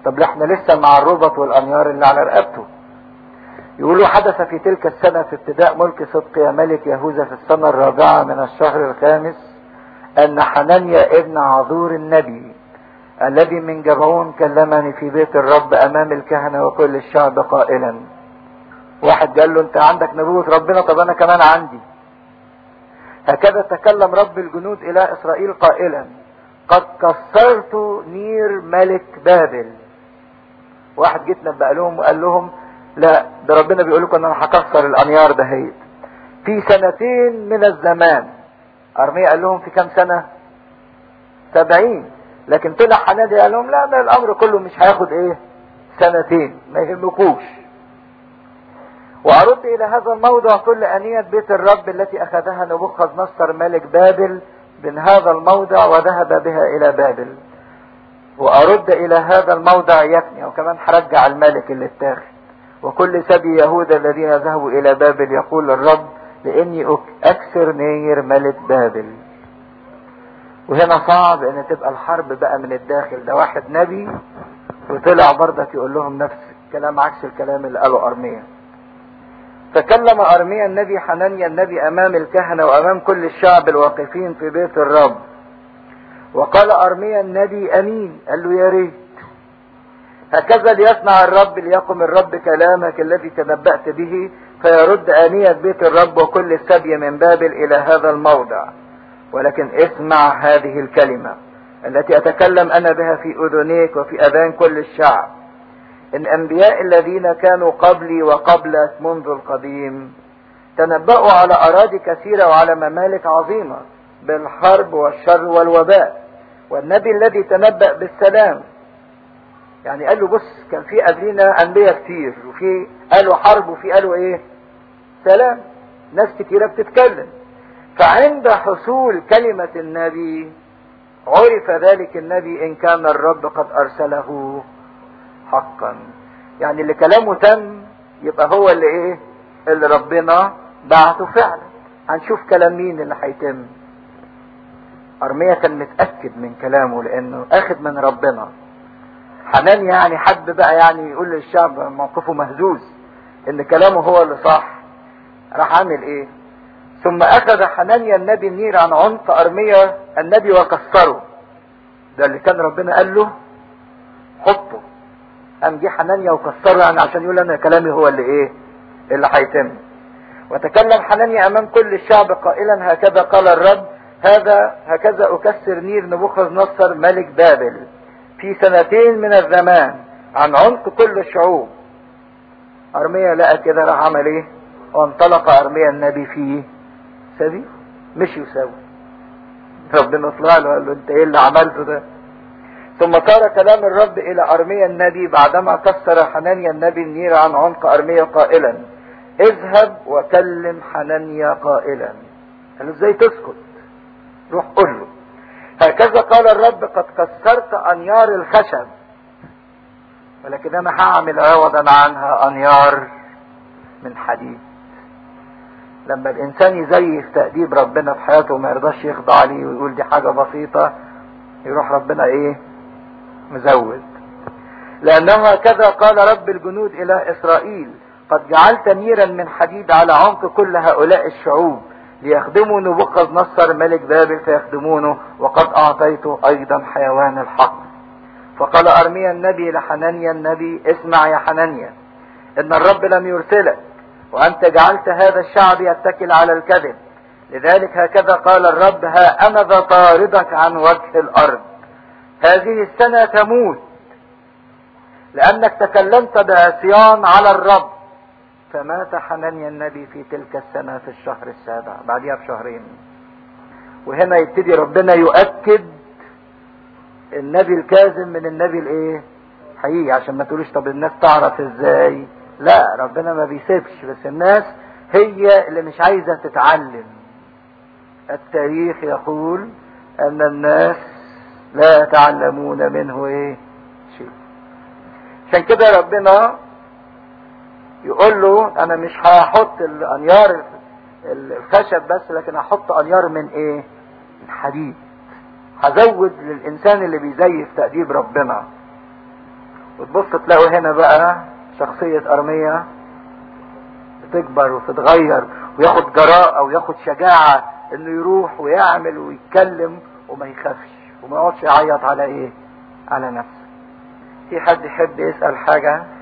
طب احنا لسه مع الربط والانيار اللي على رقبته يقولوا حدث في تلك السنة في ابتداء ملك صدقيا ملك يهوذا في السنة الرابعة من الشهر الخامس أن حنانيا ابن عذور النبي الذي من جبعون كلمني في بيت الرب أمام الكهنة وكل الشعب قائلا واحد قال له أنت عندك نبوة ربنا طب أنا كمان عندي هكذا تكلم رب الجنود إلى إسرائيل قائلا قد كسرت نير ملك بابل واحد جيت نبأ لهم وقال لهم لا ده ربنا بيقول لكم ان انا هكسر الانيار دهيت في سنتين من الزمان ارميا قال لهم في كام سنة سبعين لكن طلع حنادي قال لهم لا ده الامر كله مش هياخد ايه سنتين ما يهمكوش وارد الى هذا الموضع كل انية بيت الرب التي اخذها نبوخذ نصر ملك بابل من هذا الموضع وذهب بها الى بابل وارد الى هذا الموضع يفني وكمان هرجع الملك اللي اتاخد وكل سبي يهوذا الذين ذهبوا الى بابل يقول الرب لاني اكسر نير ملك بابل وهنا صعب ان تبقى الحرب بقى من الداخل ده واحد نبي وطلع برضك يقول لهم نفس الكلام عكس الكلام اللي قاله ارميا تكلم ارميا النبي حنانيا النبي امام الكهنه وامام كل الشعب الواقفين في بيت الرب وقال ارميا النبي امين قال له يا ريت هكذا ليصنع الرب ليقم الرب كلامك الذي تنبأت به فيرد آنية بيت الرب وكل السبي من بابل إلى هذا الموضع ولكن اسمع هذه الكلمة التي أتكلم أنا بها في أذنيك وفي أذان كل الشعب إن أنبياء الذين كانوا قبلي وقبلك منذ القديم تنبأوا على أراضي كثيرة وعلى ممالك عظيمة بالحرب والشر والوباء والنبي الذي تنبأ بالسلام يعني قال له بص كان في قبلنا انبياء كتير وفي قالوا حرب وفي قالوا ايه سلام ناس كتيرة بتتكلم فعند حصول كلمة النبي عرف ذلك النبي ان كان الرب قد ارسله حقا يعني اللي كلامه تم يبقى هو اللي ايه اللي ربنا بعته فعلا هنشوف كلام مين اللي هيتم ارميا كان متأكد من كلامه لانه اخد من ربنا حنان يعني حد بقى يعني يقول للشعب موقفه مهزوز ان كلامه هو اللي صح راح عامل ايه ثم اخذ حنانيا النبي النير عن عنق ارميا النبي وكسره ده اللي كان ربنا قال له حطه قام جه حنانيا وكسره يعني عشان يقول انا كلامي هو اللي ايه اللي هيتم وتكلم حنانيا امام كل الشعب قائلا هكذا قال الرب هذا هكذا اكسر نير نبوخذ نصر ملك بابل في سنتين من الزمان عن عمق كل الشعوب ارميا لقى كده راح عمل ايه وانطلق ارميا النبي في سبيل مشي وسوي ربنا طلع له قال له انت ايه اللي عملته ده ثم صار كلام الرب الى ارميا النبي بعدما كسر حنانيا النبي النير عن عنق ارميا قائلا اذهب وكلم حنانيا قائلا قال له ازاي تسكت روح قول له هكذا قال الرب قد كسرت انيار الخشب ولكن انا هعمل عوضا عنها انيار من حديد لما الانسان يزيف تأديب ربنا في حياته وما يرضاش يخضع عليه ويقول دي حاجة بسيطة يروح ربنا ايه مزود لانه هكذا قال رب الجنود الى اسرائيل قد جعلت نيرا من حديد على عمق كل هؤلاء الشعوب ليخدموا نبوخذ نصر ملك بابل فيخدمونه وقد اعطيته ايضا حيوان الحق فقال ارميا النبي لحنانيا النبي اسمع يا حنانيا ان الرب لم يرسلك وانت جعلت هذا الشعب يتكل على الكذب لذلك هكذا قال الرب ها انا ذا طاردك عن وجه الارض هذه السنة تموت لانك تكلمت بعصيان على الرب فمات حنانيا النبي في تلك السنة في الشهر السابع بعدها بشهرين وهنا يبتدي ربنا يؤكد النبي الكاذب من النبي الايه حقيقي عشان ما تقولوش طب الناس تعرف ازاي لا ربنا ما بيسيبش بس الناس هي اللي مش عايزة تتعلم التاريخ يقول ان الناس لا يتعلمون منه ايه شيء عشان كده ربنا يقول له انا مش هحط الانيار الخشب بس لكن هحط انيار من ايه من حديد هزود للانسان اللي بيزيف تأديب ربنا وتبص تلاقوا هنا بقى شخصية أرمية بتكبر وتتغير وياخد جراءة وياخد شجاعة انه يروح ويعمل ويتكلم وما يخافش وما يقعدش يعيط على ايه على نفسه في حد يحب يسأل حاجة